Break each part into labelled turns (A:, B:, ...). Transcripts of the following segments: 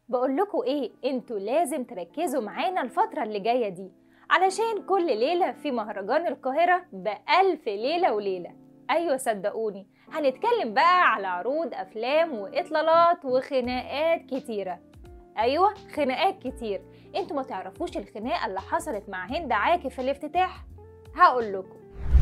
A: بقول لكم ايه انتوا لازم تركزوا معانا الفترة اللي جاية دي علشان كل ليلة في مهرجان القاهرة بألف ليلة وليلة أيوة صدقوني هنتكلم بقى على عروض أفلام وإطلالات وخناقات كتيرة أيوة خناقات كتير انتوا ما تعرفوش الخناقة اللي حصلت مع هند عاكف في الافتتاح هقول لكم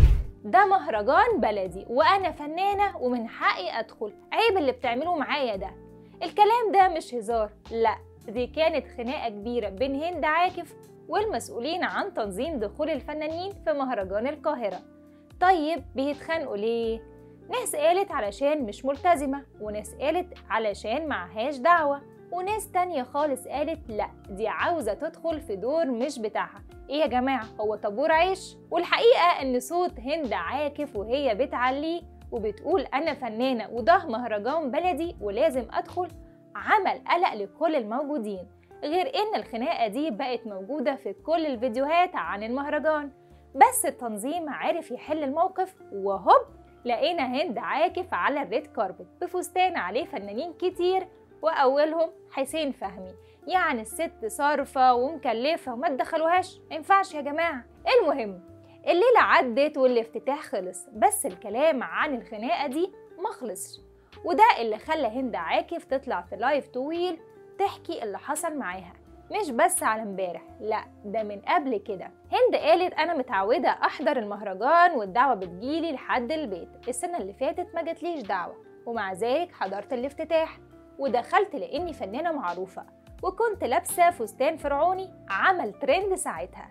A: ده مهرجان بلدي وأنا فنانة ومن حقي أدخل عيب اللي بتعملوه معايا ده الكلام ده مش هزار لا دي كانت خناقة كبيرة بين هند عاكف والمسؤولين عن تنظيم دخول الفنانين في مهرجان القاهرة طيب بيتخانقوا ليه؟ ناس قالت علشان مش ملتزمة وناس قالت علشان معهاش دعوة وناس تانية خالص قالت لا دي عاوزة تدخل في دور مش بتاعها ايه يا جماعة هو طابور عيش؟ والحقيقة ان صوت هند عاكف وهي بتعليه وبتقول أنا فنانة وده مهرجان بلدي ولازم أدخل عمل قلق لكل الموجودين غير إن الخناقة دي بقت موجودة في كل الفيديوهات عن المهرجان بس التنظيم عرف يحل الموقف وهوب لقينا هند عاكف على الريد كاربت بفستان عليه فنانين كتير وأولهم حسين فهمي يعني الست صارفة ومكلفة وما تدخلوهاش مينفعش يا جماعة المهم الليلة عدت والافتتاح خلص بس الكلام عن الخناقة دي ما خلصش وده اللي خلى هند عاكف تطلع في لايف طويل تحكي اللي حصل معاها مش بس على امبارح لا ده من قبل كده هند قالت انا متعوده احضر المهرجان والدعوه بتجيلي لحد البيت السنه اللي فاتت ما جاتليش دعوه ومع ذلك حضرت الافتتاح ودخلت لاني فنانه معروفه وكنت لابسه فستان فرعوني عمل ترند ساعتها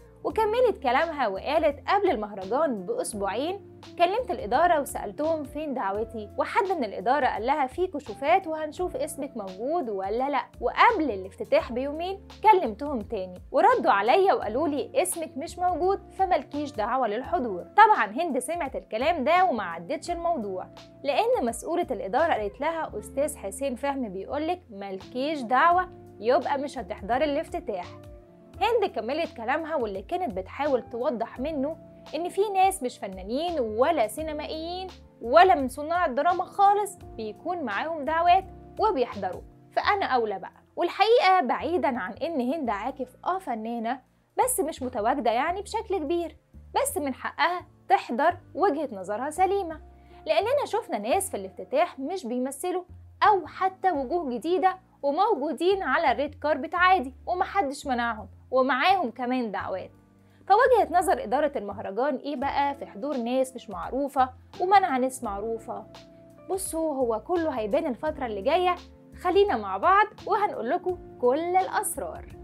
A: وكملت كلامها وقالت قبل المهرجان بأسبوعين كلمت الإدارة وسألتهم فين دعوتي وحد من الإدارة قال لها في كشوفات وهنشوف اسمك موجود ولا لأ وقبل الافتتاح بيومين كلمتهم تاني وردوا عليا وقالوا لي اسمك مش موجود فملكيش دعوة للحضور طبعا هند سمعت الكلام ده وما عدتش الموضوع لأن مسؤولة الإدارة قالت لها أستاذ حسين فهمي بيقولك ملكيش دعوة يبقى مش هتحضري الافتتاح هند كملت كلامها واللي كانت بتحاول توضح منه إن في ناس مش فنانين ولا سينمائيين ولا من صناع الدراما خالص بيكون معاهم دعوات وبيحضروا فأنا أولى بقى والحقيقة بعيدا عن إن هند عاكف آه فنانة بس مش متواجدة يعني بشكل كبير بس من حقها تحضر وجهة نظرها سليمة لأننا شفنا ناس في الافتتاح مش بيمثلوا أو حتى وجوه جديدة وموجودين على الريد كاربت عادي ومحدش منعهم ومعاهم كمان دعوات فوجهة نظر إدارة المهرجان إيه بقى في حضور ناس مش معروفة ومنع ناس معروفة بصوا هو كله هيبان الفترة اللي جاية خلينا مع بعض وهنقول لكم كل الأسرار